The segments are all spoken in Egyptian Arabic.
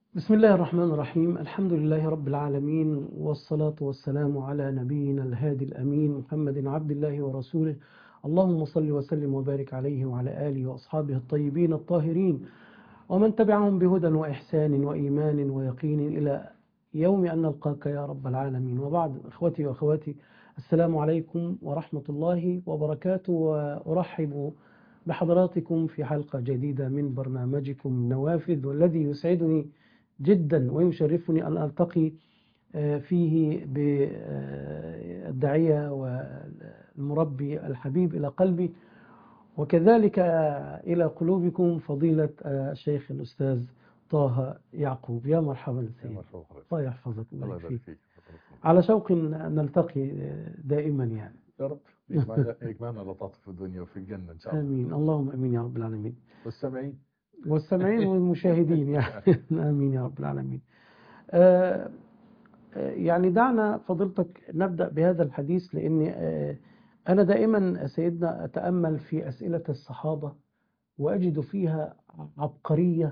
بسم الله الرحمن الرحيم الحمد لله رب العالمين والصلاة والسلام على نبينا الهادي الأمين محمد عبد الله ورسوله اللهم صل وسلم وبارك عليه وعلى آله وأصحابه الطيبين الطاهرين ومن تبعهم بهدى وإحسان وإيمان ويقين إلى يوم أن نلقاك يا رب العالمين وبعد إخوتي وأخواتي السلام عليكم ورحمة الله وبركاته وأرحب بحضراتكم في حلقة جديدة من برنامجكم نوافذ والذي يسعدني جدا ويشرفني أن ألتقي فيه بالداعية والمربي الحبيب إلى قلبي وكذلك إلى قلوبكم فضيلة الشيخ الأستاذ طه يعقوب يا مرحبا سيدي الله يحفظك الله يبارك فيك على شوق نلتقي دائما يعني يا رب يجمعنا يجمعنا لطاف في الدنيا وفي الجنة إن شاء الله آمين اللهم آمين يا رب العالمين والسامعين والسامعين والمشاهدين يعني آمين يا رب العالمين آه يعني دعنا فضيلتك نبدأ بهذا الحديث لأن آه أنا دائما سيدنا أتأمل في أسئلة الصحابة وأجد فيها عبقرية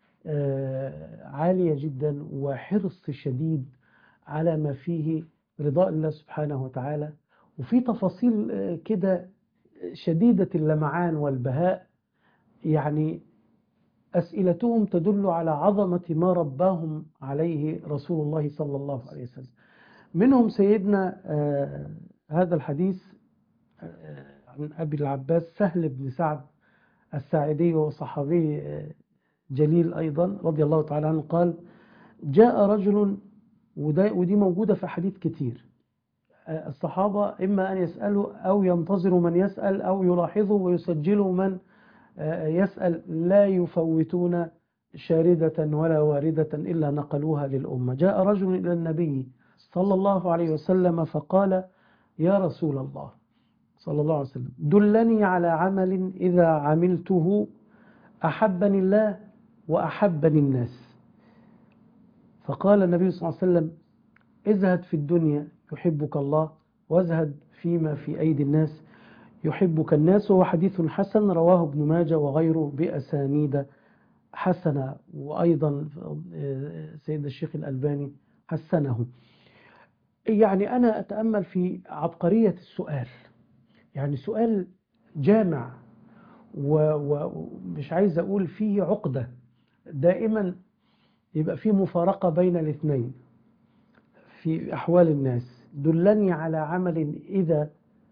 آه عالية جدا وحرص شديد على ما فيه رضاء الله سبحانه وتعالى وفي تفاصيل كده شديدة اللمعان والبهاء يعني أسئلتهم تدل على عظمة ما رباهم عليه رسول الله صلى الله عليه وسلم منهم سيدنا آه هذا الحديث آه عن أبي العباس سهل بن سعد الساعدي وهو صحابي آه جليل أيضا رضي الله تعالى عنه قال جاء رجل ودي موجودة في حديث كتير الصحابة إما أن يسألوا أو ينتظروا من يسأل أو يلاحظوا ويسجلوا من يسأل لا يفوتون شاردة ولا واردة إلا نقلوها للأمة جاء رجل إلى النبي صلى الله عليه وسلم فقال يا رسول الله صلى الله عليه وسلم دلني على عمل إذا عملته أحبني الله وأحبني الناس فقال النبي صلى الله عليه وسلم ازهد في الدنيا يحبك الله وازهد فيما في أيدي الناس يحبك الناس وهو حديث حسن رواه ابن ماجه وغيره بأسانيد حسنة وأيضا سيد الشيخ الألباني حسنه يعني أنا أتأمل في عبقرية السؤال يعني سؤال جامع ومش عايز أقول فيه عقدة دائما يبقى فيه مفارقة بين الاثنين في أحوال الناس دلني على عمل إذا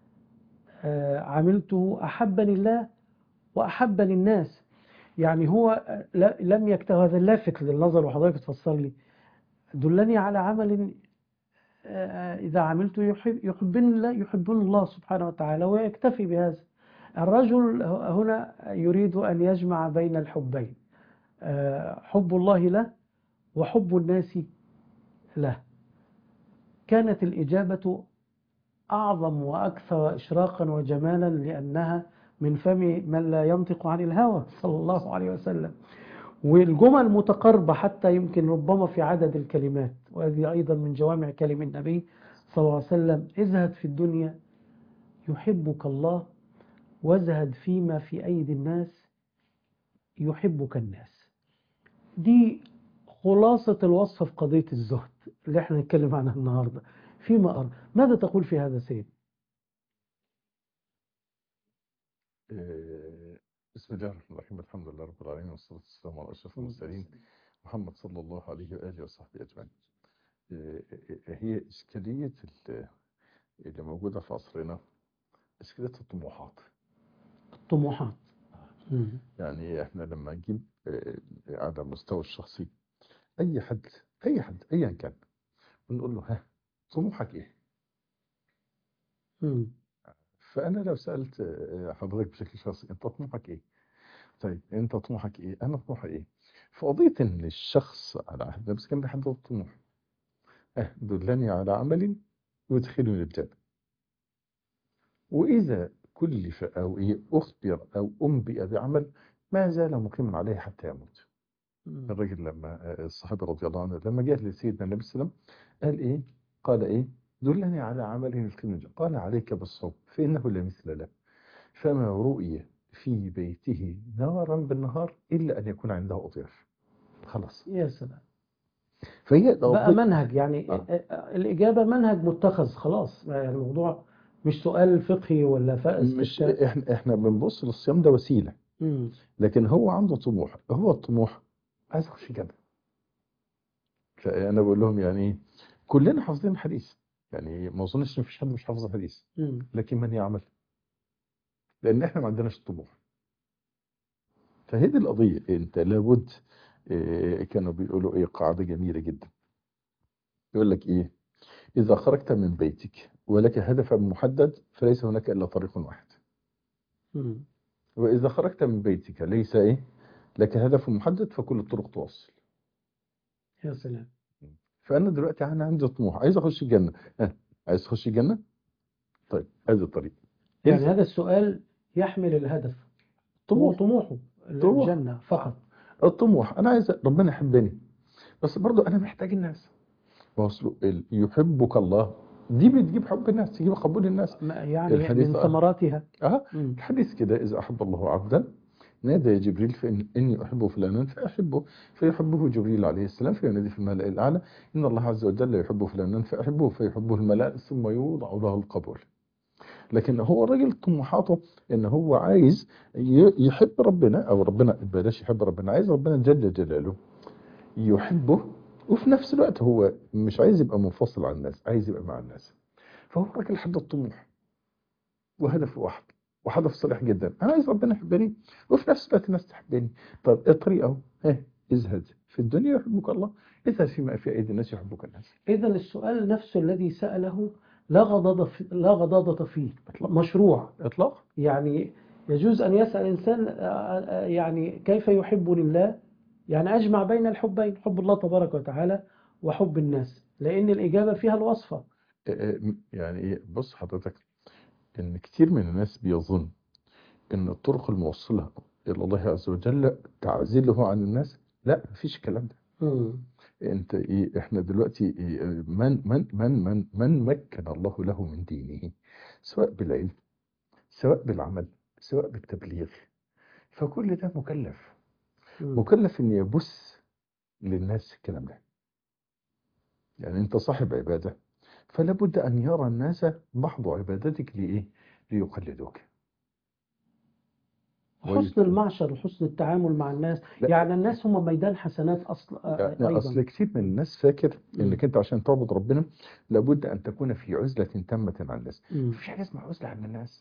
عملته أحبني الله وأحبني الناس يعني هو لم يكتب هذا اللافت للنظر وحضرتك تفسر لي دلني على عمل إذا عملته يحب يحبني الله يحبني الله سبحانه وتعالى ويكتفي بهذا الرجل هنا يريد أن يجمع بين الحبين حب الله له وحب الناس له كانت الإجابة أعظم وأكثر إشراقا وجمالا لأنها من فم من لا ينطق عن الهوى صلى الله عليه وسلم والجمل متقاربة حتى يمكن ربما في عدد الكلمات وهذه أيضا من جوامع كلم النبي صلى الله عليه وسلم ازهد في الدنيا يحبك الله وازهد فيما في أيدي الناس يحبك الناس دي خلاصة الوصف في قضية الزهد اللي احنا نتكلم عنها النهاردة فيما أرى ماذا تقول في هذا سيد بسم الله الرحمن الرحيم الحمد لله رب العالمين والصلاة والسلام على أشرف المرسلين محمد صلى الله عليه وآله وصحبه أجمعين هي إشكالية اللي موجودة في عصرنا إشكالية الطموحات الطموحات يعني احنا لما نجيب على المستوى الشخصي أي حد أي حد أيا كان ونقول له ها طموحك ايه مم. فانا لو سالت حضرتك بشكل شخصي انت طموحك ايه طيب انت طموحك ايه انا طموحي ايه فقضيه ان الشخص على عهد بس كان بيحدد الطموح اه دلني على عمل يدخلني الجنه واذا كلف او ايه اخبر او انبئ بعمل ما زال مقيما عليه حتى يموت الراجل لما الصحابي رضي الله عنه لما جاء لسيدنا النبي صلى الله عليه وسلم قال ايه قال ايه دلني على عمل يدخلني الجنة قال عليك بالصوم فإنه لا مثل له فما رؤي في بيته نارا بالنهار إلا أن يكون عنده أضياف خلاص يا سلام فهي بقى قضية منهج يعني آه. الإجابة منهج متخذ خلاص يعني الموضوع مش سؤال فقهي ولا فقه مش استفتاء احنا احنا بنبص للصيام ده وسيلة مم. لكن هو عنده طموح هو الطموح عايز اخش الجنة فانا بقول لهم يعني ايه كلنا حافظين الحديث يعني ما اظنش ان مفيش حد مش حافظ الحديث مم. لكن من يعمل لان احنا ما عندناش الطموح فهي دي القضية انت لابد إيه، كانوا بيقولوا ايه قاعدة جميلة جدا يقول لك ايه اذا خرجت من بيتك ولك هدف محدد فليس هناك الا طريق واحد مم. واذا خرجت من بيتك ليس ايه لك هدف محدد فكل الطرق توصل يا سلام فانا دلوقتي انا عندي طموح عايز اخش الجنة ها عايز تخش الجنة طيب ادي الطريق يعني انسى. هذا السؤال يحمل الهدف هو طموح طموحه طموح. الجنة فقط الطموح انا عايز ربنا يحبني بس برضو انا محتاج الناس وصلوا ال- يحبك الله دي بتجيب حب الناس تجيب قبول الناس ما- يعني الحديث من آه. ثمراتها اه مم. الحديث كده اذا احب الله عبدا نادى يا جبريل فإن إني أحب فلانا فأحبه فيحبه جبريل عليه السلام فينادي في الملأ الأعلى إن الله عز وجل يحب فلانا فأحبه فيحبه الملائكة ثم يوضع له القبول لكن هو الراجل طموحاته ان هو عايز ي- يحب ربنا او ربنا بلاش يحب ربنا عايز ربنا جل جلاله يحبه وفي نفس الوقت هو مش عايز يبقى منفصل عن الناس عايز يبقى مع الناس فهو الراجل حد الطموح وهدف واحد وهدف صالح جدا انا عايز ربنا يحبني وفي نفس الوقت الناس تحبني طب ايه الطريقه ها ازهد في الدنيا يحبك الله ازهد فيما في ايدي الناس يحبك الناس إذا السؤال نفسه الذي سأله لا غضاضة في لا غضاضة فيه مشروع اطلاق يعني يجوز أن يسأل إنسان آه، آه، يعني كيف يحبني الله يعني أجمع بين الحبين حب الله تبارك وتعالى وحب الناس لأن الإجابة فيها الوصفة يعني ايه بص حضرتك ان كتير من الناس بيظن ان الطرق الموصله الى الله عز وجل تعزله عن الناس لا مفيش الكلام ده انت ايه احنا دلوقتي إيه من من من من من مكن الله له من دينه سواء بالعلم سواء بالعمل سواء بالتبليغ فكل ده مكلف مم. مكلف ان يبث للناس الكلام ده يعني انت صاحب عبادة فلا بد ان يرى الناس محض عبادتك لايه ليقلدوك حسن المعشر وحسن التعامل مع الناس لا. يعني الناس هم ميدان حسنات أصل آه، يعني اصل أيضا كتير من الناس فاكر انك مم. انت عشان تعبد ربنا لابد ان تكون في عزلة تامة عن الناس مم. مفيش حاجة اسمها عزلة عن الناس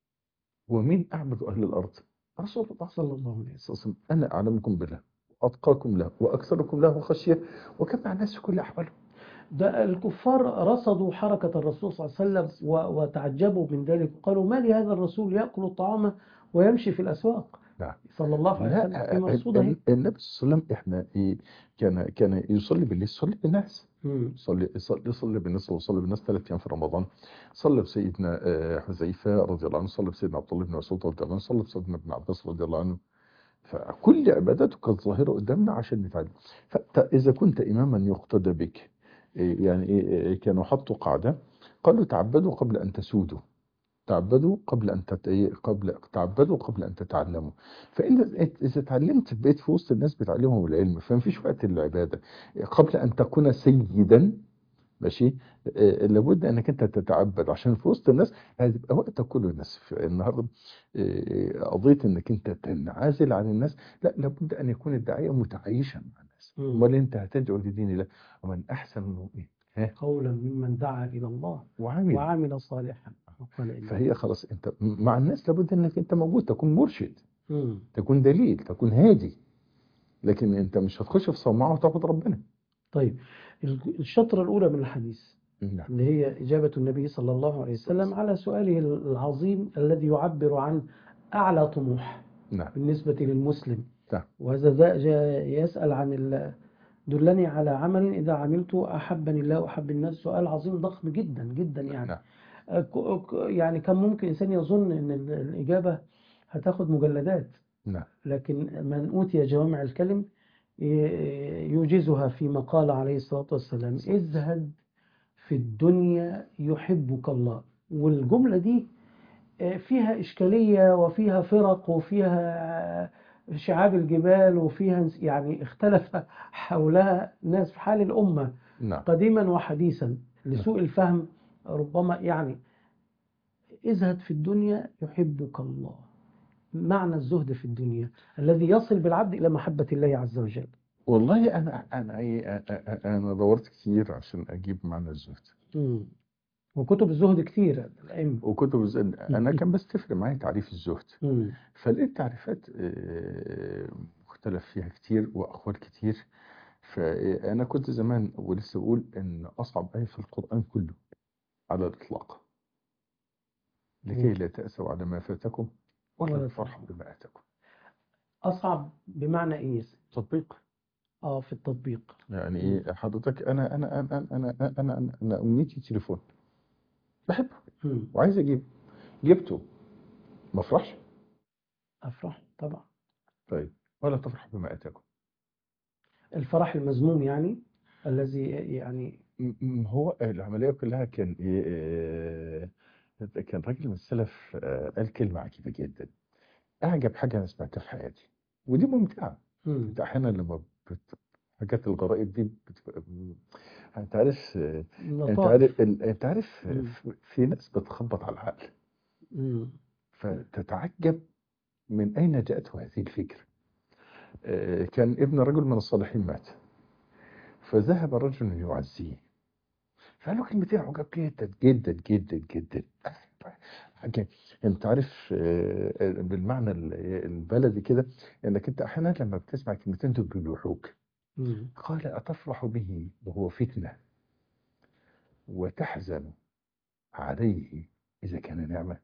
ومين اعبد اهل الارض رسول الله صلى صلى الله عليه وسلم الله عليه وسلم انا اعلمكم بالله واتقاكم له واكثركم له خشيه وكم مع الناس في كل احوالهم ده الكفار رصدوا حركة الرسول صلى الله عليه وسلم و- وتعجبوا من ذلك وقالوا ما لهذا الرسول يأكل الطعام ويمشي في الأسواق نعم. صلى الله عليه وسلم لا في مقصودة ال- هي ال- النبي صلى الله عليه وسلم احنا ايه كان كان يصلي بالليل يصلي بالناس مم. يصلي يصلي يصلي بالناس ويصلي بالناس ثلاث ايام في رمضان صلى بسيدنا آه، حذيفه رضي الله عنه صلى بسيدنا عبد الله بن مسعود رضي الله عنه صلى بسيدنا ابن عباس رضي الله عنه فكل عباداته كانت ظاهره قدامنا عشان نتعلم فاذا كنت اماما يقتدى بك إيه يعني إيه إيه كانوا حطوا قاعده قالوا تعبدوا قبل ان تسودوا تعبدوا قبل ان تت... إيه قبل تعبدوا قبل ان تتعلموا فان اذا اتعلمت بقيت في وسط الناس بتعلمهم العلم فمفيش وقت للعباده قبل ان تكون سيدا ماشي آه، لابد انك انت تتعبد عشان في وسط الناس هتبقى وقتك كله الناس النهارده آه، قضيه انك انت تنعزل عن الناس لا لابد ان يكون الداعيه متعايشا مع الناس مم. امال انت هتدعو لدين الله ومن احسن من ايه ها قولا ممن دعا إلى الله وعامل وعمل صالحا وقال إني فهي خلاص انت مع الناس لابد انك انت موجود تكون مرشد مم. تكون دليل تكون هادي لكن انت مش هتخش في صومعه وتاخد ربنا طيب ال- الشطرة الأولى من الحديث نعم اللي هي إجابة النبي صلى الله عليه وسلم على سؤاله العظيم الذي يعبر عن أعلى طموح نعم بالنسبة للمسلم نعم. وهذا ذا جاء يسأل عن ال- دلني على عمل إذا عملته أحبني الله وأحب الناس سؤال عظيم ضخم جدا جدا يعني نعم آه، ك- ك- يعني كان ممكن إنسان يظن أن ال- الإجابة هتاخد مجلدات نعم لكن من أوتي جوامع الكلم ي- يوجزها فيما قال عليه الصلاة والسلام ازهد في الدنيا يحبك الله والجملة دي آه، فيها إشكالية وفيها فرق وفيها شعاب الجبال وفيها يعني اختلف حولها ناس في حال الأمة نعم قديما وحديثا لسوء الفهم ربما يعني ازهد في الدنيا يحبك الله معنى الزهد في الدنيا الذي يصل بالعبد إلى محبة الله عز وجل والله انا انا ايه أ- أ- أ- انا دورت كتير عشان اجيب معنى الزهد مم. وكتب الزهد كتير الأئمة وكتب الزهد انا كان بس تفرق معايا تعريف الزهد مم. فلقيت تعريفات آه، مختلف فيها كتير واقوال كتير فانا كنت زمان ولسه بقول ان اصعب ايه في القران كله على الاطلاق لكي مم. لا تاسوا على ما فاتكم ولا ولا تفرحوا بما اتاكم أصعب بمعنى إيه؟ تطبيق آه في التطبيق يعني ايه حضرتك انا انا انا انا انا انا, أنا, أنا امنيتي تليفون بحبه مم. وعايز اجيبه جبته ما افرحش أفرح طبعا طيب ولا تفرح بما اتاكم الفرح المذموم يعني الذي يعني م- م- هو العمليه كلها كان ايه آه، كان راجل من السلف آه، قال كلمه عجيبه جدا اعجب حاجه انا سمعتها في حياتي ودي ممتعه مم. انت احيانا لما بت... حاجات الغرائب دي بتبقى انت عارف آه، انت لطائف عارف ال- انت عارف مم. في- في ناس بتخبط على العقل مم. فتتعجب من أين جاءته هذه الفكرة آه، كان ابن رجل من الصالحين مات فذهب رجل يعزيه فقال له كلمتين عجاب جدا جدا جدا جدا حاجة انت عارف آه، بالمعنى ال- البلدي كده انك انت احيانا لما بتسمع كلمتين دول بيلوحوك مم. قال اتفرح به وهو فتنة وتحزن عليه اذا كان نعمة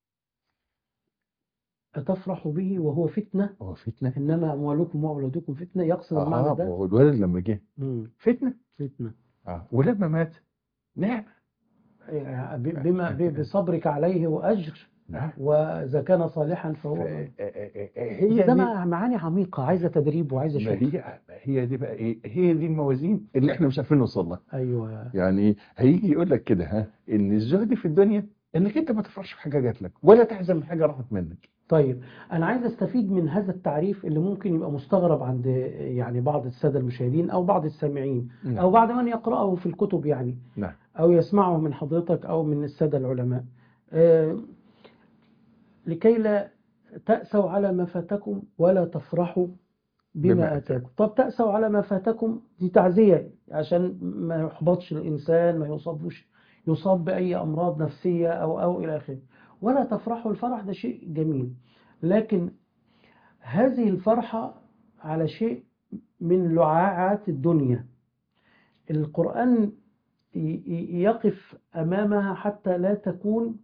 أتفرح به وهو فتنة هو فتنة إنما أموالكم وأولادكم فتنة يقصد المعنى اه ده هو الولد لما جه مم. فتنة فتنة اه ولما مات نعمة يعني ب- بما ب- بصبرك عليه وأجر نعم وإذا كان صالحا ف- فهو آه، آه، آه، بس هي ده دي مع- معاني عميقة عايزة تدريب وعايزة ما شغل هي ما هي دي بقى ايه هي دي الموازين اللي احنا مش عارفين نوصل لها أيوه يعني هيجي يقول لك كده ها ان الزهد في الدنيا انك انت ما تفرحش بحاجه جات لك ولا تحزن من حاجه راحت منك طيب أنا عايز أستفيد من هذا التعريف اللي ممكن يبقى مستغرب عند يعني بعض السادة المشاهدين أو بعض السامعين أو نعم بعض من يقرأه في الكتب يعني نعم أو يسمعه من حضرتك أو من السادة العلماء آه، لكي لا تأسوا على ما فاتكم ولا تفرحوا بما بما اتاكم آتاكم طب تأسوا على ما فاتكم دي تعزية عشان ما يحبطش الإنسان ما يصابش يصاب بأي أمراض نفسية أو أو إلى آخره ولا تفرحوا الفرح ده شيء جميل لكن هذه الفرحة على شيء من لعاعات الدنيا القرآن ي- ي- يقف أمامها حتى لا تكون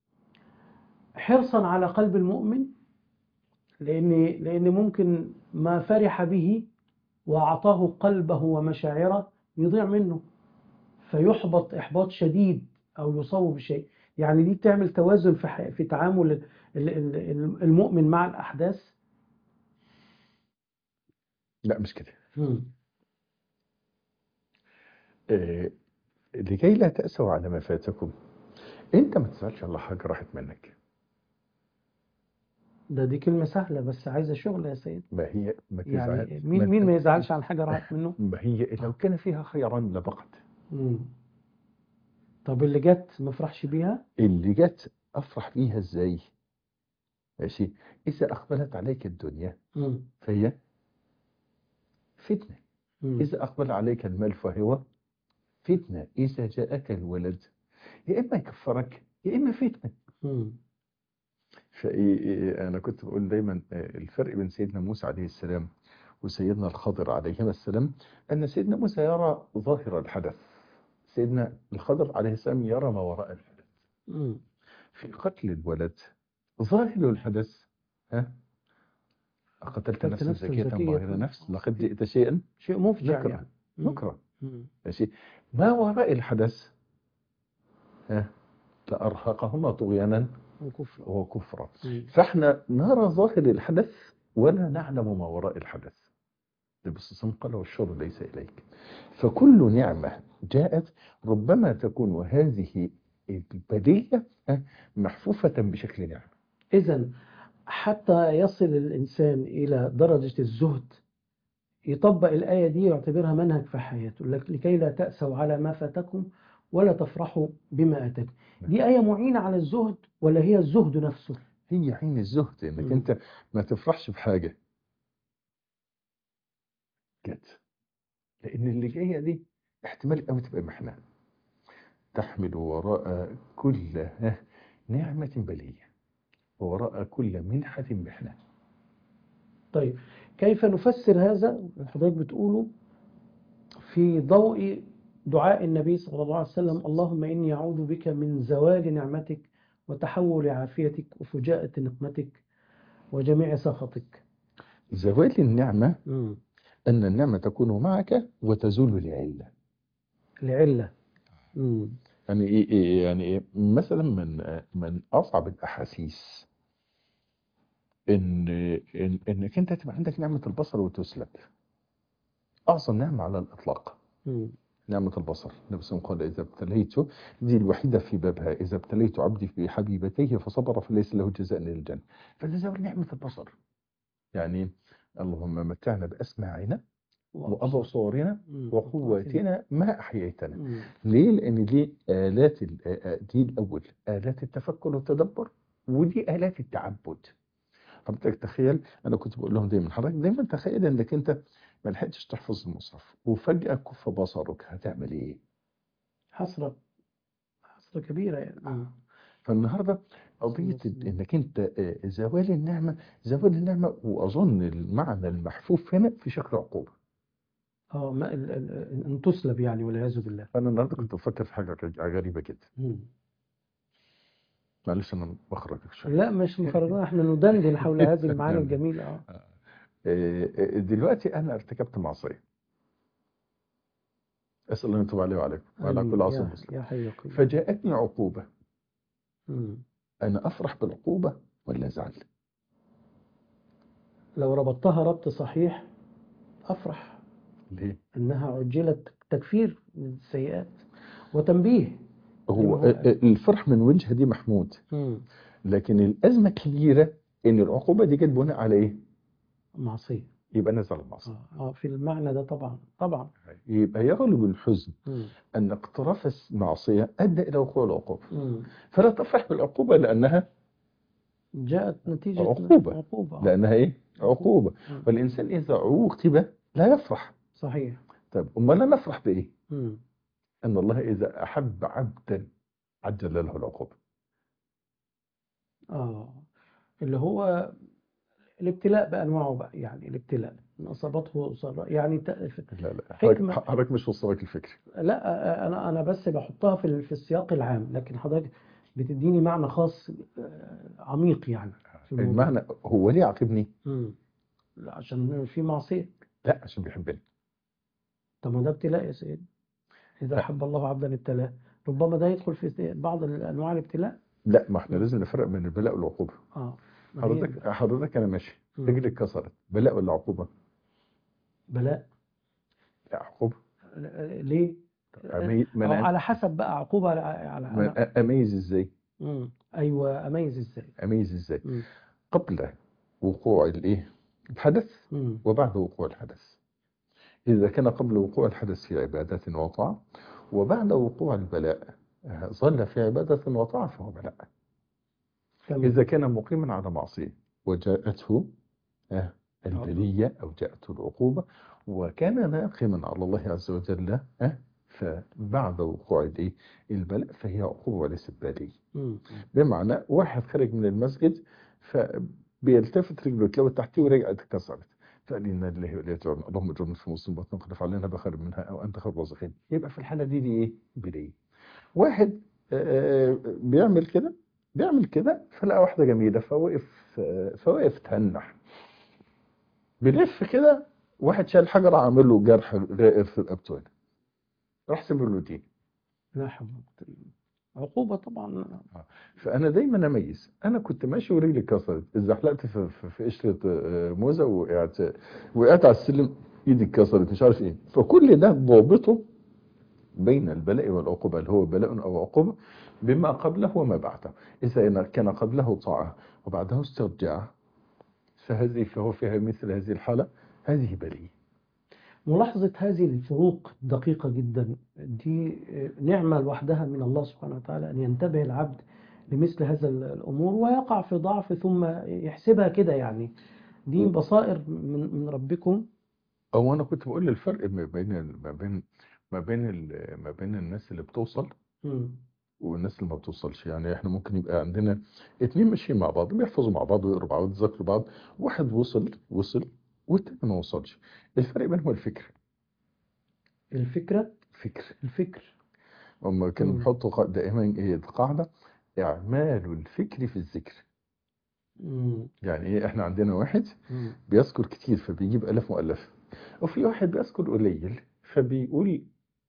حرصا على قلب المؤمن لأن لأن ممكن ما فرح به وأعطاه قلبه ومشاعره يضيع منه فيحبط إحباط شديد أو يصاب بشيء يعني دي بتعمل توازن في ح- في تعامل ال- ال- ال- المؤمن مع الأحداث لا مش كده مم. آه، لكي لا تأسوا على ما فاتكم انت ما تزعلش على حاجه راحت منك ده دي كلمة سهلة بس عايزة شغل يا سيد ما هي ما يعني تزعل مين مين ما يزعلش عن حاجة راحت منه ما هي لو كان فيها خيرا لبقت مم. طب اللي جت ما فرحش بيها اللي جت افرح بيها ازاي ماشي اذا اقبلت عليك الدنيا مم. فهي فتنه مم. اذا اقبل عليك المال فهو فتنه اذا جاءك الولد يا اما يكفرك يا اما فتنه مم. فايه انا كنت بقول دايما آه، الفرق بين سيدنا موسى عليه السلام وسيدنا الخضر عليهما السلام ان سيدنا موسى يرى ظاهر الحدث سيدنا الخضر عليه السلام يرى ما وراء الحدث مم. في قتل الولد ظاهر الحدث ها أقتلت قتلت نفسا نفسا زكية زكية بغير نفس لقد جئت شيئا شيء مفجع نكرة يعني مم. نكرة مم. ماشي ما وراء الحدث ها لأرهقهما طغيانا وكفر وكفرا مم. فاحنا نرى ظاهر الحدث ولا نعلم ما وراء الحدث بس قال والشر ليس إليك فكل نعمة جاءت ربما تكون هذه البديهة ها، محفوفة بشكل نعمة إذا حتى يصل الإنسان إلى درجة الزهد يطبق الآية دي يعتبرها منهج في حياته لك- لكي لا تأسوا على ما فاتكم ولا تفرحوا بما آتاكم دي آية معينة على الزهد ولا هي الزهد نفسه هي عين الزهد انك مم. انت ما تفرحش بحاجه جت لان اللي جايه دي احتمال قوي تبقى محنه تحمل وراء كل نعمه بليه ووراء كل منحه محنه طيب كيف نفسر هذا اللي حضرتك بتقوله في ضوء دعاء النبي صلى الله عليه وسلم اللهم إني أعوذ بك من زوال نعمتك وتحول عافيتك وفجاءة نقمتك وجميع سخطك زوال النعمه مم. ان النعمه تكون معك وتزول لعله لعلة مم. يعني ايه إيه يعني ايه مثلا من من اصعب الاحاسيس ان إن انك انت تبقى عندك نعمه البصر وتسلب اعظم نعمه على الاطلاق مم. نعمة البصر النبي صلى الله عليه وسلم قال إذا ابتليت دي الوحيدة في بابها إذا ابتليت عبدي بحبيبتيه فصبر فليس له جزاء إلا الجنة فده زي نعمة البصر يعني اللهم متعنا بأسماعنا وأبصارنا مم. وقواتنا ما أحييتنا مم. ليه؟ لأن دي آلات ال- آه، دي الأول آلات التفكر والتدبر ودي آلات التعبد حضرتك تخيل أنا كنت بقول لهم دايما حضرتك دايما تخيل إنك أنت ما لحقتش تحفظ المصحف وفجأة كف بصرك هتعمل إيه؟ حسرة حسرة كبيرة يعني مم. فالنهارده قضية انك انت آه، زوال النعمة زوال النعمة واظن المعنى المحفوف هنا في شكل عقوبة اه ما ال- ال- ان تسلب يعني والعياذ بالله انا النهارده كنت بفكر في حاجة غريبة جدا مم. معلش انا بخرجك شوية لا مش مخرجنا احنا ندندن حول هذه المعاني نعم. الجميلة اه آه، آه، دلوقتي انا ارتكبت معصية اسال الله ان يتوب علي وعليكم وعلى آمين. كل عاصي يا مسلم يا حي يا قيوم فجاءتني عقوبة مم. انا افرح بالعقوبة ولا ازعل لو ربطتها ربط صحيح افرح ليه انها عجلت تكفير السيئات وتنبيه هو هو- آه، آه، الفرح من وجهة دي محمود مم. لكن الازمة الكبيرة ان العقوبة دي جت بناء على ايه معصية يبقى نزل المعصية اه آه، في المعنى ده طبعا طبعا يبقى يغلب الحزن مم. أن اقتراف المعصية أدى إلى وقوع العقوبة مم. فلا تفرح بالعقوبة لأنها جاءت نتيجة عقوبة. عقوبة آه. لأنها إيه؟ عقوبة مم. والإنسان إذا عوقب لا يفرح صحيح طيب أمال لا نفرح بإيه؟ مم. أن الله إذا أحب عبدا عجل له العقوبة اه اللي هو الابتلاء بأنواعه بقى يعني الابتلاء إن أصابته سراء يعني ت- لا لا حكمة. حضرتك حضرتك مش وصلك الفكرة لا أنا أنا بس بحطها في ال- في السياق العام لكن حضرتك بتديني معنى خاص آه، عميق يعني في الموضوع. المعنى هو ليه عاقبني؟ مم. لا عشان في معصية لا عشان بيحبني طب ما ده ابتلاء يا سيدي إذا لا. أحب الله عبدا ابتلاه ربما ده يدخل في بعض أنواع الابتلاء لا ما احنا مم. لازم نفرق بين البلاء والعقوبة اه ما هي حضرتك حضرتك أنا ماشي مم. رجلي اتكسرت بلاء ولا عقوبة؟ بلاء لا عقوبة ليه؟ أمي... ما أو أنا على حسب بقى عقوبة على على على- ما أميز إزاي؟ مم. ايوه اميز ازاي أميز إزاي؟ مم. قبل وقوع الإيه؟ الحدث مم. وبعد وقوع الحدث إذا كان قبل وقوع الحدث في عبادة وطاعة وبعد وقوع البلاء آه، ظل في عبادة وطاعة فهو بلاء تمام. إذا كان مقيما على معصية وجاءته آه، البلية أو جاءته العقوبة وكان ناقما على الله عز وجل آه، فبعد وقوع الإيه؟ البلاء فهي عقوبة وليست بالية مم. بمعنى واحد خرج من المسجد فبيلتفت رجله اتلوت تحتيه ورجعت اتكسرت فقال إنا لله وإنا راجعون اللهم اجرنا في مصيبة واخلف علينا بخير منها أو أنت خير الرازقين يبقى في الحالة دي دي إيه؟ بلية واحد آه، بيعمل كده بيعمل كده فلقى واحدة جميلة فوقف آه، فوقف تهنح بيلف كده واحد شال حجر عامل له جرح غائر في رقبته هنا راح سيب له دي لا حول ولا قوة إلا بالله. عقوبة طبعا فانا دايما اميز انا كنت ماشي ورجلي اتكسرت اتزحلقت في في في قشره آه، موزه وقعت وقعت على السلم ايدي اتكسرت مش عارف ايه فكل ده ضابطه بين البلاء والعقوبه اللي هو بلاء او عقوبه بما قبله وما بعده اذا كان قبله طاعه وبعده استرجاع فهذه فهو فيها مثل هذه الحالة هذه بلية ملاحظة هذه الفروق الدقيقة جدا دي نعمة لوحدها من الله سبحانه وتعالى أن ينتبه العبد لمثل هذا الأمور ويقع في ضعف ثم يحسبها كده يعني دي بصائر من من ربكم أو أنا كنت بقول الفرق ما بين ما بين ما بين ال- ما بين الناس اللي بتوصل مم. والناس اللي ما بتوصلش يعني احنا ممكن يبقى عندنا اتنين ماشيين مع بعض بيحفظوا مع بعض ويقروا بعض ويذاكروا بعض واحد وصل وصل والتاني ما وصلش الفرق بينهم الفكر الفكرة فكر الفكر هم كانوا مم. بيحطوا قا- دائما ايه القاعدة إعمال الفكر في الذكر مم. يعني ايه احنا عندنا واحد مم. بيذكر كتير فبيجيب آلاف مؤلفة وفي واحد بيذكر قليل فبيقول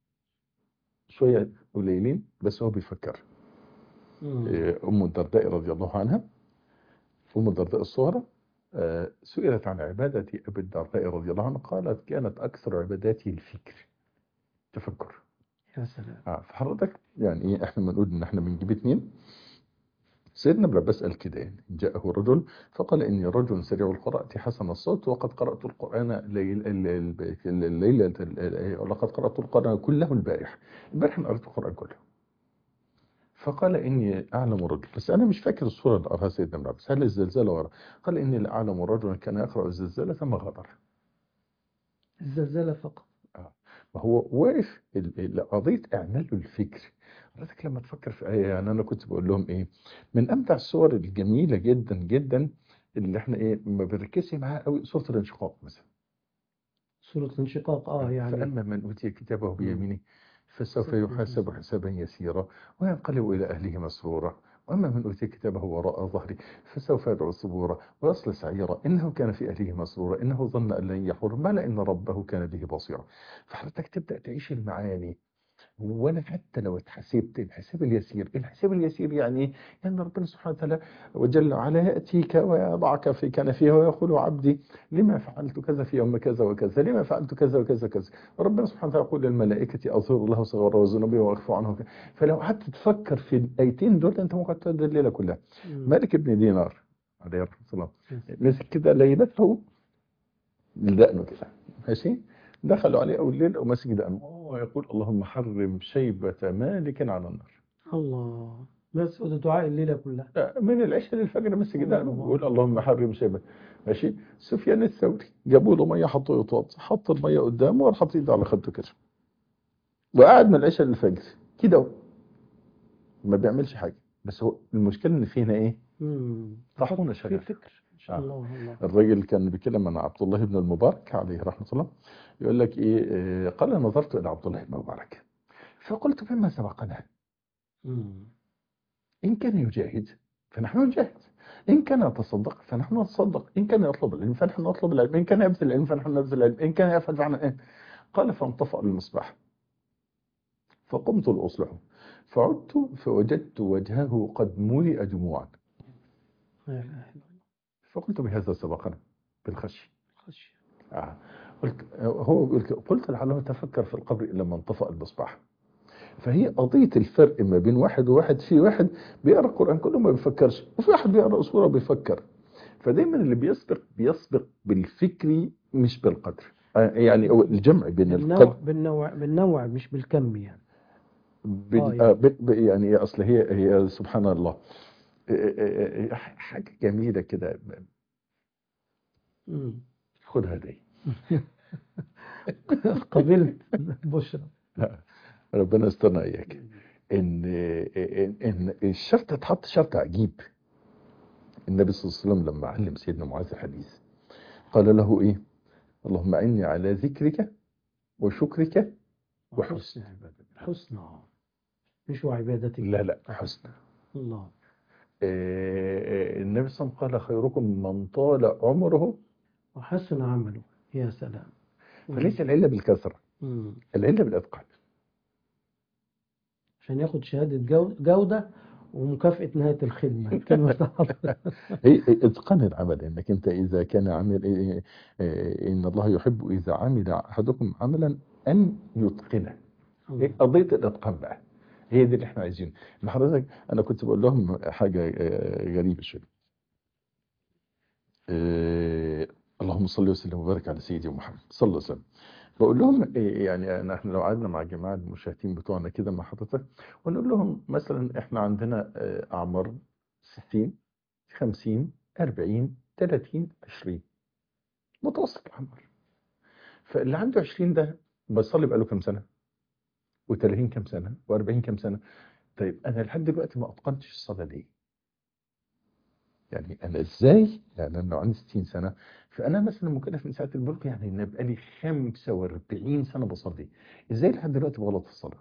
شوية قليلين بس هو بيفكر مم. إيه، أم الدرداء رضي الله عنها أم الدرداء الصغرى آه، سئلت عن عبادة أبي الدرداء رضي الله عنه قالت كانت أكثر عباداتي الفكر تفكر يا سلام آه، فحضرتك يعني إيه إحنا بنقول إن إحنا بنجيب اتنين سيدنا ابن عباس قال كده يعني جاءه رجل فقال إني رجل سريع القراءة حسن الصوت وقد قرأت القرآن ليل الليلة ولقد قرأت القرآن كله البارح البارح أنا قرأت القرآن كله فقال إني أعلم رجل بس أنا مش فاكر الصورة اللي قراها سيدنا ابن عباس هل الزلزال ورا قال إني لأعلم رجلا كان يقرأ الزلزال ثم غادر الزلزلة فقط ما هو واقف ال- ال- قضية إعمال الفكر حضرتك لما تفكر في آية يعني أنا كنت بقول لهم إيه من أمتع الصور الجميلة جدا جدا اللي إحنا إيه ما بنركزش معاها قوي صورة الانشقاق مثلا سورة الانشقاق اه يعني فأما من أوتي كتابه مم. بيمينه فسوف سوف يحاسب يحاسب. حسابا يسيرا وينقلب إلى أهله مسرورا وأما من أوتي كتابه وراء ظهره فسوف يدعو ثبورا ويصل سعيرا إنه كان في أهله مسرورا إنه ظن أن لن يحور بلى إن ربه كان به بصيرا فحضرتك تبدأ تعيش المعاني ولا حتى لو اتحسبت الحساب اليسير الحساب اليسير يعني ايه؟ يعني ربنا سبحانه وتعالى وجل وعلا يأتيك ويضعك في كنفه ويقول عبدي لما فعلت كذا في يوم كذا وكذا لما فعلت كذا وكذا كذا وربنا سبحانه وتعالى يقول للملائكة أظهر له صغر وذنوبه وأخفوا عنه ك- فلو قعدت تفكر في الآيتين دول أنت ممكن تقعد الليلة كلها مم. مالك بن دينار عليه رحمة الله يس. مسك كده ليلته لدقنه كده ماشي دخلوا عليه أول ليل وماسك دقنه ويقول اللهم حرم شيبة مالك على النار الله بس وده دعاء الليلة كلها من العشاء للفجر مسك دقنه الله. ويقول اللهم حرم شيبة ماشي سفيان الثوري جابوا له ميه حطوا يطاط حط الميه قدامه وراح حاطط ايده على خده كده وقعد من العشاء للفجر كده اهو. ما بيعملش حاجه بس هو المشكله ان فينا ايه مم. طاحونه في شغال فكر ان شاء آه. الله الله الراجل كان بيتكلم عن عبد الله بن المبارك عليه رحمه الله يقول لك ايه آه، قال نظرت الى عبد الله بن المبارك فقلت بما سبقنا مم. إن كان يجاهد فنحن نجاهد إن كان يتصدق فنحن نتصدق إن كان يطلب العلم فنحن نطلب العلم إن كان يبذل العلم فنحن نبذل العلم إن كان يفعل فنحن إيه؟ قال فانطفأ المصباح فقمت لأصلحه فعدت فوجدت وجهه قد ملئ دموعا لا اله الا الله فقلت بهذا سبقنا بالخشي خشية آه. قلت هو بيقول كده، قلت لعله تفكر في القبر لما انطفأ المصباح فهي قضية الفرق ما بين واحد وواحد في واحد بيقرأ القرآن كله ما بيفكرش وفي واحد بيقرأ سورة بيفكر فدايما اللي بيسبق بيسبق بالفكري مش بالقدر آه، يعني هو الجمع بين بالنوع القدر بالنوع بالنوع مش بالكم يعني بال- آه، آه، يعني. ب- ب- يعني إيه، اصل هي هي سبحان الله آه، آه، آه، حاجة جميلة كده مم. خدها دي قبلت بشرى ربنا يسترنا اياك ان ان ان الشرط اتحط شرط عجيب النبي صلى الله عليه وسلم لما علم سيدنا معاذ الحديث قال له ايه اللهم اعني على ذكرك وشكرك وحسن عبادتك حسنى مش وعبادتك لا لا حسن الله آه، آه، النبي صلى الله عليه وسلم قال خيركم من طال عمره وحسن عمله يا سلام فليس العله بالكثره مم. العله بالاتقان عشان ياخد شهادة جو- جودة ومكافأة نهاية الخدمة كلمة حضرتك. هي هي اتقان العمل انك انت اذا كان عامل إيه- إيه- ان الله يحب اذا عمل احدكم عملا ان يتقنه هي قضيه الاتقان بقى هي دي اللي احنا عايزينه ان حضرتك انا كنت بقول لهم حاجه آه، غريبه شويه آه، اللهم صل وسلم وبارك على سيدي محمد صلى الله عليه وسلم بقول لهم آه، يعني أنا- احنا لو قعدنا مع جماعة المشاهدين بتوعنا كده مع حضرتك ونقول لهم مثلا احنا عندنا آه، اعمار 60 50 40 30 20 متوسط العمر فاللي عنده 20 ده بيصلي بقاله كام سنة و30 كام سنة و40 كام سنة طيب انا لحد دلوقتي ما اتقنتش الصلاة ليه يعني انا ازاي يعني انا لو عندي 60 سنه فانا مثلا مكلف من ساعه البلوغ يعني ان بقى لي 45 سنه بصلي ازاي لحد دلوقتي بغلط في الصلاه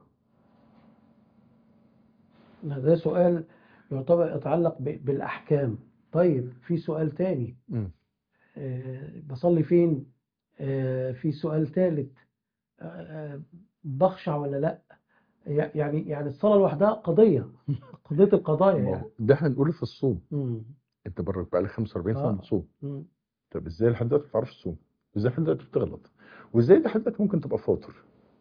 ده سؤال يعتبر يتعلق ب- بالأحكام طيب في سؤال تاني امم آه، بصلي فين آه، في سؤال ثالث آه، بخشع ولا لا يع- يعني يعني الصلاة لوحدها قضية قضية القضايا ما يعني هو ده هنقوله في الصوم مم. انت برك بقى لك 45 سنه آه. بتصوم مم. طب ازاي لحد دلوقتي ما بتعرفش تصوم ازاي لحد دلوقتي بتغلط وازاي لحد دلوقتي ممكن تبقى فاطر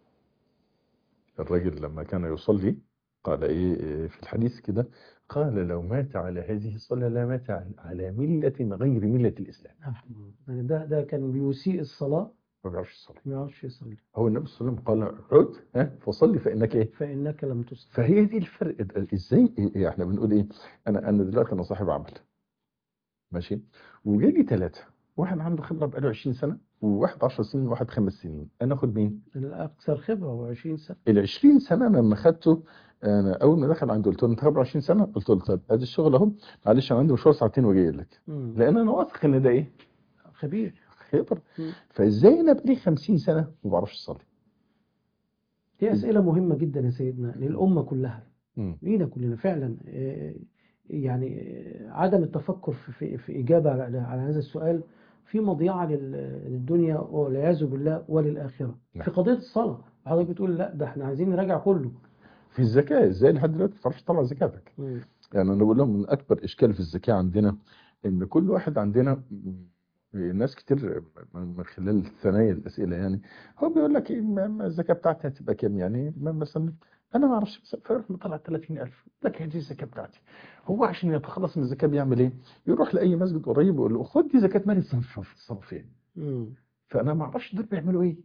الراجل لما كان يصلي قال ايه إيه في الحديث كده قال لو مات على هذه الصلاه لمات على مله غير مله الاسلام يعني ده ده كان بيسيء الصلاة ما بيعرفش يصلي ما يعرفش يصلي هو النبي صلى الله عليه وسلم قال عد ها فصلي فانك ايه فإنك لم تصل فهي دي الفرق ده- ازاي إيه احنا بنقول ايه انا انا دلوقتي انا صاحب عمل ماشي وجالي ثلاثه واحد عنده خبره بقاله 20 سنه وواحد 10 سنين وواحد خمس سنين انا اخد مين الأكثر خبرة هو 20 سنة ال 20 سنه أنا لما خدته انا اول ما دخل عندي قلت له انت خبره 20 سنه قلت له طب ادي الشغل اهو معلش انا عندي مشوار ساعتين وجاي لك مم. لان انا واثق ان ده ايه خبير خبره مم. فازاي انا بقالي 50 سنه وما بعرفش اصلي دي أسئلة مهمة جدا يا سيدنا للأمة كلها مم. لينا كلنا فعلا آه، يعني آه، عدم التفكر في في, في إجابة على على هذا السؤال في مضيعة لل- للدنيا والعياذ بالله وللآخرة نعم. في قضية الصلاة حضرتك بتقول لا ده احنا عايزين نراجع كله في الزكاه ازاي لحد دلوقتي ما بتعرفش تطلع زكاتك مم. يعني انا بقول لهم من اكبر اشكال في الزكاه عندنا ان كل واحد عندنا م- ناس كتير من من خلال ثنايا الاسئله يعني هو بيقول لك ايه ما- ما الزكاه بتاعتي هتبقى كام يعني ما- مثلا انا ما اعرفش مثلا فيروح مطلع 30000 لك هذه الزكاه بتاعتي هو عشان يتخلص من الزكاه بيعمل ايه؟ يروح لاي مسجد قريب ويقول له خد دي زكاه مال الصرف الصرف فين؟ مم. فانا ما اعرفش دول بيعملوا ايه؟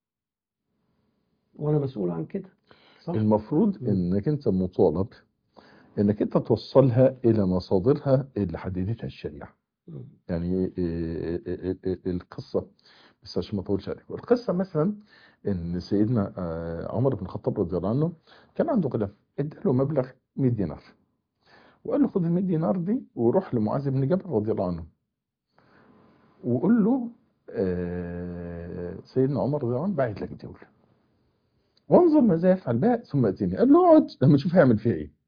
وأنا مسؤول عن كده صح المفروض مم. انك انت مطالب انك انت توصلها الى مصادرها اللي حددتها الشريعه مم. يعني إيه- إيه- إيه- القصة بس عشان ما اطولش عليكم القصة مثلا ان سيدنا آه، عمر بن الخطاب رضي الله عنه كان عنده غلام اداله مبلغ 100 دينار وقال له خد ال 100 دينار دي وروح لمعاذ بن جبل رضي الله عنه وقول له آه، سيدنا عمر رضي الله عنه باعت لك دول وانظر ماذا يفعل بها ثم اتيني قال له اقعد لما اشوف هيعمل فيها ايه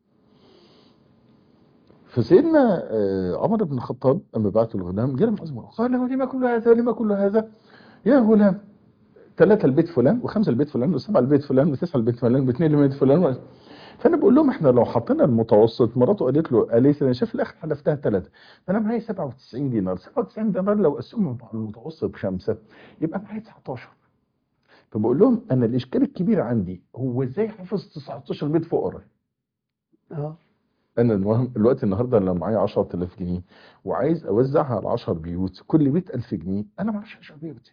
فسيدنا آه، عمر بن الخطاب اما بعت الغلام جاء معاذ بن جبل قال له لما كل هذا لما كل هذا يا غلام ثلاثة البيت فلان وخمسة البيت فلان وسبعة البيت فلان وتسعة البيت فلان واثنين البيت فلان و... فانا بقول لهم احنا لو حطينا المتوسط مراته قالت له قالت لي انا شايف في الاخر حلفتها ثلاثة فانا معايا 97 دينار 97 دينار لو قسمهم على المتوسط خمسة يبقى معايا 19 فبقول لهم انا الاشكال الكبير عندي هو ازاي حافظ 19 بيت فقراء اه انا المهم الوقت النهارده لو معايا 10000 جنيه وعايز اوزعها على 10 بيوت كل بيت 1000 جنيه انا ما اعرفش 10 بيوت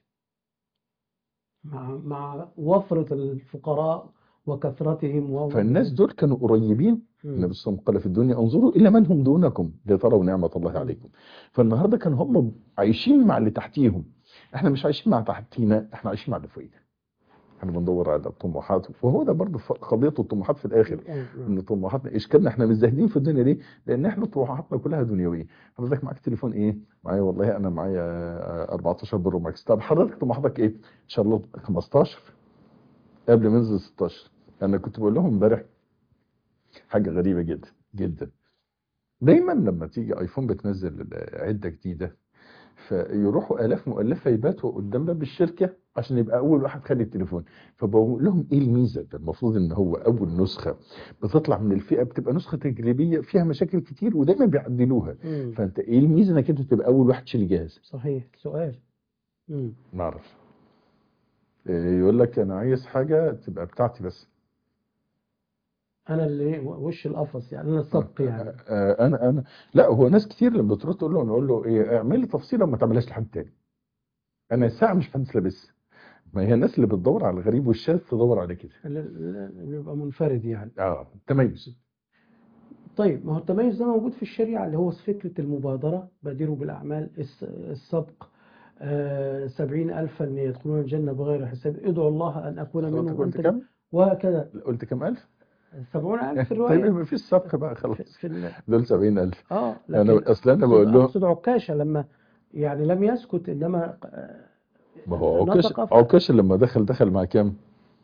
مع مع وفرة الفقراء وكثرتهم و فالناس دول كانوا قريبين مم. النبي صلى الله عليه وسلم قال في الدنيا انظروا الى من هم دونكم لتروا نعمه الله عليكم فالنهارده كانوا هم عايشين مع اللي تحتيهم احنا مش عايشين مع تحتينا احنا عايشين مع اللي فوقينا احنا بندور على الطموحات وهو ده برضه ف- قضيه الطموحات في الاخر آه، آه. ان طموحاتنا اشكالنا احنا مش زاهدين في الدنيا ليه؟ لان احنا طموحاتنا كلها دنيويه حضرتك معاك تليفون ايه؟ معايا والله انا معايا آه، 14 برو ماكس طب حضرتك طموحاتك ايه؟ ان شاء الله 15 قبل ما انزل 16 انا كنت بقول لهم امبارح حاجه غريبه جدا جدا دايما لما تيجي ايفون بتنزل عده جديده فيروحوا الاف مؤلفه يباتوا قدام باب الشركه عشان يبقى اول واحد خد التليفون فبقول لهم ايه الميزه ده المفروض ان هو اول نسخه بتطلع من الفئه بتبقى نسخه تجريبيه فيها مشاكل كتير ودايما بيعدلوها مم. فانت ايه الميزه انك انت تبقى اول واحد تشيل جهاز صحيح سؤال مم. ما اعرفش إيه، يقول لك انا عايز حاجه تبقى بتاعتي بس انا اللي وش القفص يعني انا السبق يعني آه، انا انا لا هو ناس كتير لما بتروح تقول له نقول له ايه اعمل لي تفصيله وما تعملهاش لحد تاني انا الساعه مش محدش لابسها ما هي الناس اللي بتدور على الغريب والشاذ تدور على كده اللي- اللي يبقى منفرد يعني اه تميز طيب ما هو التميز ده موجود في الشريعة اللي هو فكرة المبادرة بادروا بالأعمال الس- السبق آه، سبعين ألفا يدخلون الجنة بغير حساب ادعوا الله أن أكون خلاص منهم قلت أنت كم؟ وهكذا قلت كم ألف؟ سبعون ألف في طيب الرواية ما فيش سبق بقى في, خلاص في ال... دول 70000 اه أنا لكن أصل أنا أقصد بقول له أقصد عكاشة لما يعني لم يسكت إنما آه، ما هو عكاش نطق ف- عكاش لما دخل دخل مع كام؟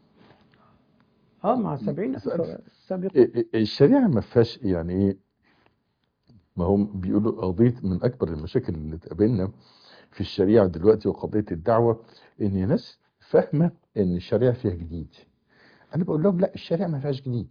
اه مع سبعين ألف ألف. سابق إيه- إيه- الشريعة ما فيهاش يعني ايه ما هم بيقولوا قضية من أكبر المشاكل اللي تقابلنا في الشريعة دلوقتي وقضية الدعوة إن ناس فاهمة إن الشريعة فيها جديد أنا بقول لهم لا الشريعة ما فيهاش جديد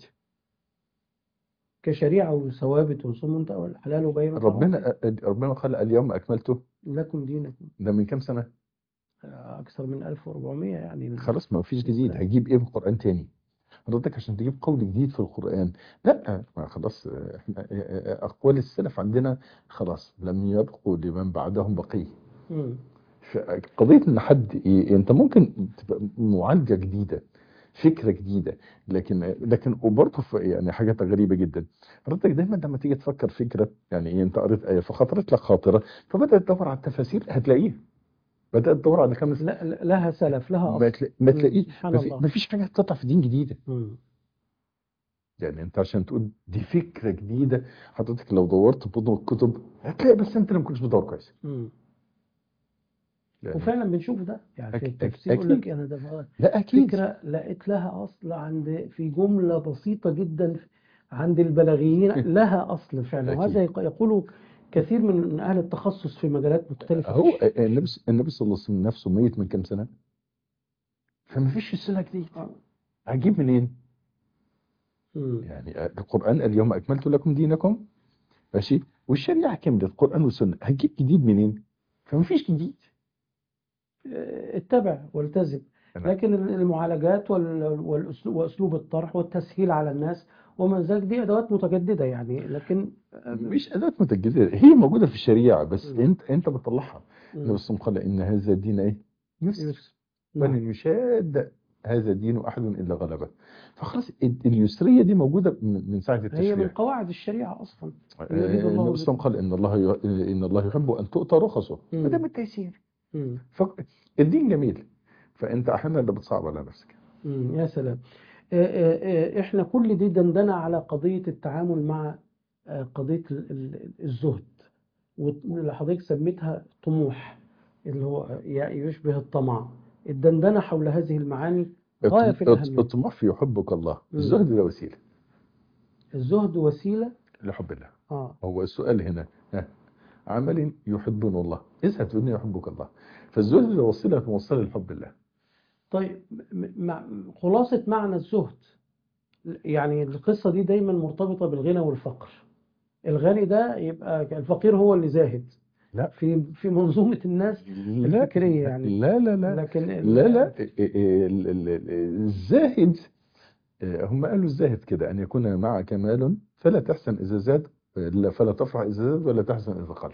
كشريعة وثوابت ورسوم منتهى والحلال وبين الحرام. ربنا ربنا قال اليوم أكملته لكم دينكم ده من كام سنة آه، أكثر من 1400 يعني خلاص ما فيش جديد هجيب إيه في القرآن تاني حضرتك عشان تجيب قول جديد في القرآن لا ما خلاص احنا أقوال السلف عندنا خلاص لم يبقوا لمن بعدهم بقيه مم. قضية ان حد إيه انت ممكن تبقى معالجة جديدة فكرة جديدة لكن لكن وبرضه في- يعني حاجات غريبة جدا حضرتك دايما لما تيجي تفكر فكرة يعني إيه انت قريت آية فخطرت لك خاطرة فبدأت تدور على التفاسير هتلاقيها بدأت تدور على خمس لا لا- لها سلف لها ما أصل تلا- ما مم. تلاقيش سبحان ما في- الله ما فيش حاجة تطلع في دين جديدة مم. يعني انت عشان تقول دي فكرة جديدة حضرتك لو دورت في بطن الكتب هتلاقي بس انت اللي ما كنتش بتدور كويس مم. يعني وفعلا بنشوف ده يعني في أك- التفسير يقول أكيد. لك أنا ده لا اكيد فكرة لقيت لها أصل عند في جملة بسيطة جدا عند البلاغيين لها أصل فعلا أكيد. وهذا يق- يقوله كثير من أهل التخصص في مجالات مختلفة هو النبي النبي صلى الله عليه وسلم نفسه ميت من كام سنة فما فيش السنة جديد آه. هجيب منين مم. يعني القرآن اليوم أكملت لكم دينكم ماشي والشريعة كملت القرآن والسنة هتجيب جديد منين فما فيش جديد اتبع والتزم أنا- لكن المعالجات وال- والأسلوب وأسلوب الطرح والتسهيل على الناس وما ذلك دي أدوات متجددة يعني لكن مش أداة متجددة هي موجودة في الشريعة بس مم. انت انت بتطلعها مم. النبي صلى الله عليه وسلم قال إن هذا الدين ايه يسر يسر. نعم. ولن يشاد هذا الدين أحد إلا غلبه فخلاص ال- اليسرية دي موجودة من من ساعة هي من التشريع قواعد الشريعة أصلا آه، يريد الله النبي بكم. صلى الله عليه وسلم قال إن الله ي- إن الله يحب أن تؤتى رخصه مم. فده من التيسير مم. فالدين جميل فأنت أحيانا اللي بتصعب على نفسك مم. يا سلام آه، آه، آه، احنا كل دي دندنة على قضية التعامل مع آه، قضية ال- ال- الزهد واللي حضرتك سميتها طموح اللي هو ي- يشبه الطمع الدندنة حول هذه المعاني غاية في الط- الأهمية الطموح في يحبك الله مم. الزهد ده وسيلة الزهد وسيلة لحب الله اه هو السؤال هنا ها، عمل يحبون الله اذهب فإني يحبك الله فالزهد ده وسيلة توصل لحب الله طيب م- مع خلاصة معنى الزهد يعني القصة دي دايما مرتبطة بالغنى والفقر الغني ده يبقى الفقير هو اللي زاهد لا. في في منظومة الناس لا الفكرية يعني. لا لا لا لكن لا لا ال- ال- ال- الزاهد آه، هم قالوا الزاهد كده أن يكون معك مال فلا تحسن إذا زاد لا فلا تفرح إذا زاد ولا تحزن إذا قل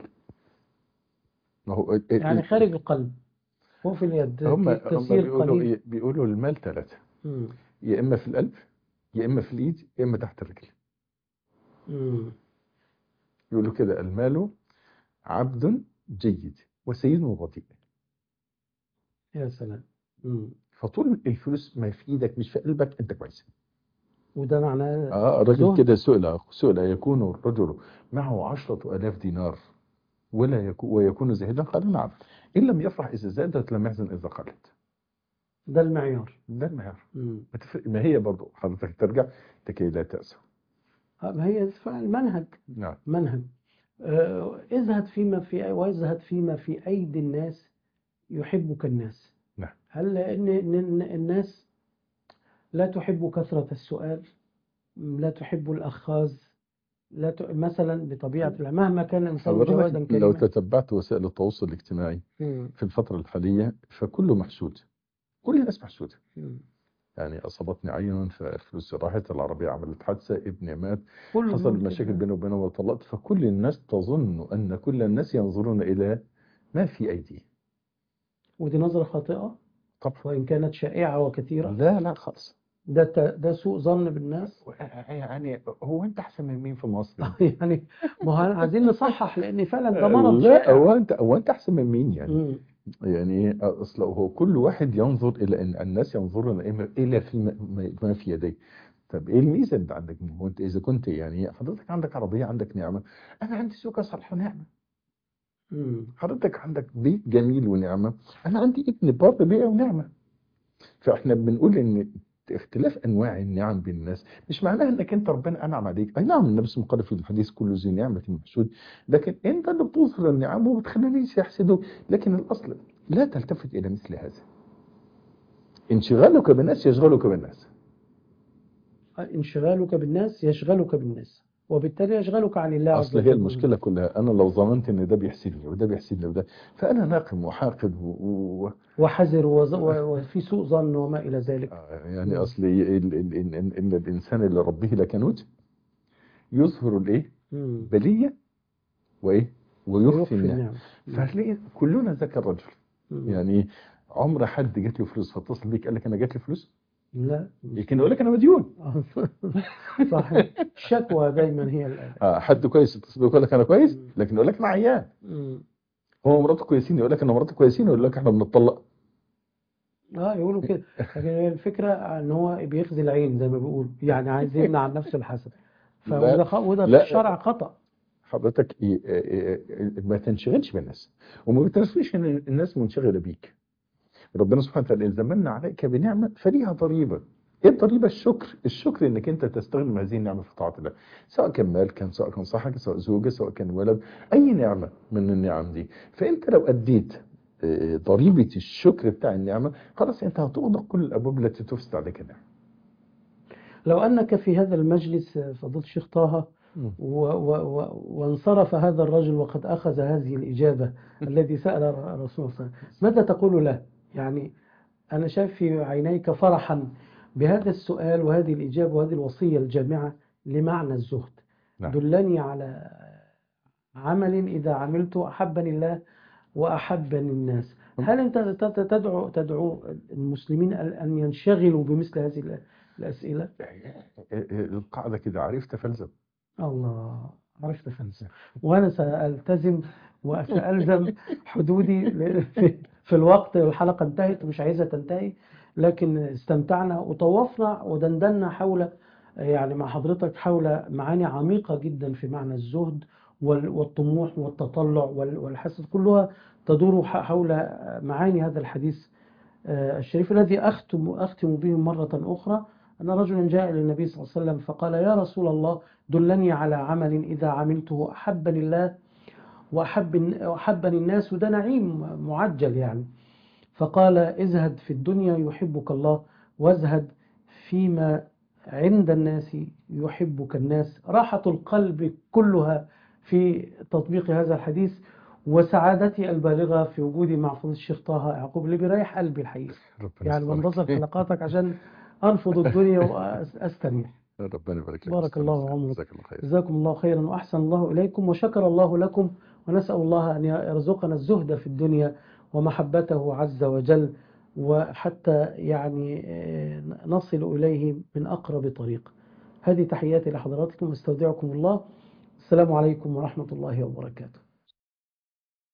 ما هو ال- ال- يعني خارج القلب هو في اليد هم هم تسير بيقولوا قليل إيه؟ بيقولوا المال ثلاثة مم. يا إما في القلب يا إما في الإيد يا إما تحت الرجل مم. يقولوا كده المال عبد جيد وسيد بطيء يا سلام مم. فطول الفلوس ما في ايدك مش في قلبك انت كويس وده معناه اه الراجل زهد. كده سئل سئل يكون الرجل معه عشرة آلاف دينار ولا يكون ويكون زاهدا قال نعم إن لم يفرح إذا زادت لم يحزن إذا قلت ده المعيار ده المعيار مم. ما تفرق- ما هي برضه حضرتك ترجع لكي لا تأسى آه، ما هي فعلا منهج نعم منهج آه، ازهد فيما في وازهد فيما في أيدي الناس يحبك الناس نعم. هل لأن إن الناس لا تحب كثرة السؤال لا تحب الأخاذ لا ت... مثلا بطبيعة الله مهما كان الإنسان جوادا حضرتك لو كريما تتبعت وسائل التواصل الاجتماعي مم. في الفترة الحالية فكله محسود كل الناس محسودة مم. يعني أصابتني عين ففلوسي راحت العربية عملت حادثة ابني مات كل حصل دول مشاكل كده. بيني وبينه وطلقت فكل الناس تظن أن كل الناس ينظرون إلى ما في أيديه ودي نظرة خاطئة طبعا وإن كانت شائعة وكثيرة لا لا خالص ده ت- ده سوء ظن بالناس يعني هو أنت أحسن من مين في مصر؟ يعني ما هو عايزين نصحح لأن فعلا ده مرض لا شائع هو أنت هو أنت أحسن من مين يعني؟ مم. يعني اصل هو كل واحد ينظر الى ان الناس ينظرون إما- الى في ما- ما في يديه طب ايه الميزه اللي عندك هو انت اذا كنت يعني حضرتك عندك عربيه عندك نعمه انا عندي سوق صالح ونعمه مم. حضرتك عندك بيت جميل ونعمه انا عندي ابن بر بيئه ونعمه فاحنا بنقول ان اختلاف انواع النعم بين الناس مش معناها انك انت ربنا انعم عليك اي نعم النبي صلى الله عليه وسلم قال في الحديث كل ذي نعمه محسود لكن انت اللي بتظهر النعم وبتخلينيش يحسدوك لكن الاصل لا تلتفت الى مثل هذا انشغالك بالناس يشغلك بالناس انشغالك بالناس يشغلك بالناس وبالتالي يشغلك عن الله عز اصل هي وجل. المشكله كلها انا لو ظننت ان ده بيحسدني وده بيحسدني وده فانا ناقم وحاقد و... و... وحذر وز- و- وفي سوء ظن وما إلى ذلك آه، يعني مم. اصل ال... ال... ال... ان إن- إن الانسان اللي ربه لكنوت يظهر الايه مم. بليه وايه ويخفي ويخفي النعم النعم مم. فهتلاقي كلنا ذاك الرجل مم. يعني عمر حد جات له فلوس فاتصل بيك قال لك انا جات لي فلوس لا لكن يقول لك انا مديون صحيح الشكوى دايما هي الآن آه، حد كويس يتصل بيك يقول لك انا كويس مم. لكن يقول لك انا عيان مم. هو مراته كويسين يقول لك انا مراتي كويسين يقول لك احنا بنتطلق اه يقولوا كده لكن هي الفكرة ان هو بيخزي العين زي ما بيقول يعني عايز يمنع عن نفسه الحسد لا، فوده خ- وده في لا. الشرع خطأ حضرتك إيه- إيه- إيه- ما تنشغلش بالناس وما بتنسيش ان الناس منشغله بيك ربنا سبحانه وتعالى إن زمنا عليك بنعمه فليها ضريبه ايه الضريبه الشكر الشكر انك انت تستخدم هذه النعمه في طاعه الله سواء كان مال كان سواء كان صحه سواء زوجه سواء كان ولد اي نعمه من النعم دي فانت لو اديت آه، ضريبه الشكر بتاع النعمه خلاص انت هتغلق كل الابواب التي تفسد عليك النعمه لو انك في هذا المجلس فضيلة الشيخ طه و و و وانصرف هذا الرجل وقد أخذ هذه الإجابة الذي سأل الرسول صلى الله عليه وسلم ماذا تقول له يعني أنا شايف في عينيك فرحا بهذا السؤال وهذه الإجابة وهذه الوصية الجامعة لمعنى الزهد نعم. دلني على عمل إذا عملته أحبني الله وأحبني الناس هل أنت تت- تدعو تدعو المسلمين أن ينشغلوا بمثل هذه الأسئلة؟ القاعده كده عرفت فلزم الله عرفت فلسفة وأنا سألتزم وسألزم حدودي ل- في- في الوقت الحلقة انتهت ومش عايزة تنتهي لكن استمتعنا وطوفنا ودندنا حول يعني مع حضرتك حول معاني عميقة جدا في معنى الزهد وال- والطموح والتطلع وال- والحسد كلها تدور ح- حول معاني هذا الحديث آه، الشريف الذي أختم أختم به مرة أخرى أن رجلا جاء إلى النبي صلى الله عليه وسلم فقال يا رسول الله دلني على عمل إذا عملته أحبني الله وأحب وأحبني الناس وده نعيم معجل يعني فقال ازهد في الدنيا يحبك الله وازهد فيما عند الناس يحبك الناس راحة القلب كلها في تطبيق هذا الحديث وسعادتي البالغة في وجودي مع فضيلة الشيخ طه يعقوب اللي بيريح قلبي الحقيقة ربنا يعني يسترك. بنتظر حلقاتك عشان أنفض الدنيا وأستريح ربنا يبارك لك بارك الله عمرك. جزاك الله خير جزاكم الله خيرا وأحسن الله إليكم وشكر الله لكم ونسأل الله أن يرزقنا الزهد في الدنيا ومحبته عز وجل وحتى يعني آه، نصل إليه من أقرب طريق هذه تحياتي لحضراتكم واستودعكم الله السلام عليكم ورحمة الله وبركاته